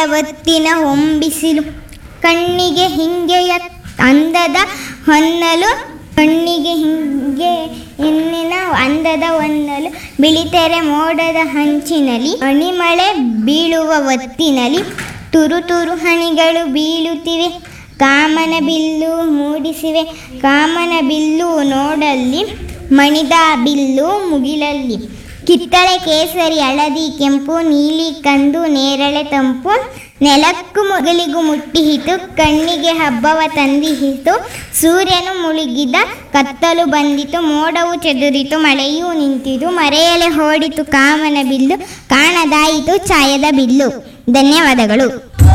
ಹೊತ್ತಿನ ಹೊಂಬಿಸಿಲು ಕಣ್ಣಿಗೆ ಹಿಂಗೆಯ ಅಂದದ ಹೊನ್ನಲು ಕಣ್ಣಿಗೆ ಹಿಂಗೆ ಹೆಣ್ಣಿನ ಅಂದದ ಹೊನ್ನಲು ಬಿಳಿತೆರೆ ಮೋಡದ ಹಂಚಿನಲ್ಲಿ ಅಣಿಮಳೆ ಬೀಳುವ ಹೊತ್ತಿನಲ್ಲಿ ತುರು ತುರು ಹನಿಗಳು ಬೀಳುತ್ತಿವೆ ಕಾಮನ ಬಿಲ್ಲು ಮೂಡಿಸಿವೆ ಕಾಮನ ಬಿಲ್ಲು ನೋಡಲ್ಲಿ ಮಣಿದ ಬಿಲ್ಲು ಮುಗಿಲಲ್ಲಿ ಕಿತ್ತಳೆ ಕೇಸರಿ ಹಳದಿ ಕೆಂಪು ನೀಲಿ ಕಂದು ನೇರಳೆ ತಂಪು ನೆಲಕ್ಕೂ ಮೊಗಲಿಗೂ ಮುಟ್ಟಿಹಿತು ಕಣ್ಣಿಗೆ ಹಬ್ಬವ ತಂದಿಹಿತು ಸೂರ್ಯನು ಮುಳುಗಿದ ಕತ್ತಲು ಬಂದಿತು ಮೋಡವು ಚೆದುರಿತು ಮಳೆಯೂ ನಿಂತಿತು ಮರೆಯಲೆ ಓಡಿತು ಕಾಮನ ಬಿಲ್ಲು ಕಾಣದಾಯಿತು ಛಾಯದ ಬಿಲ್ಲು ಧನ್ಯವಾದಗಳು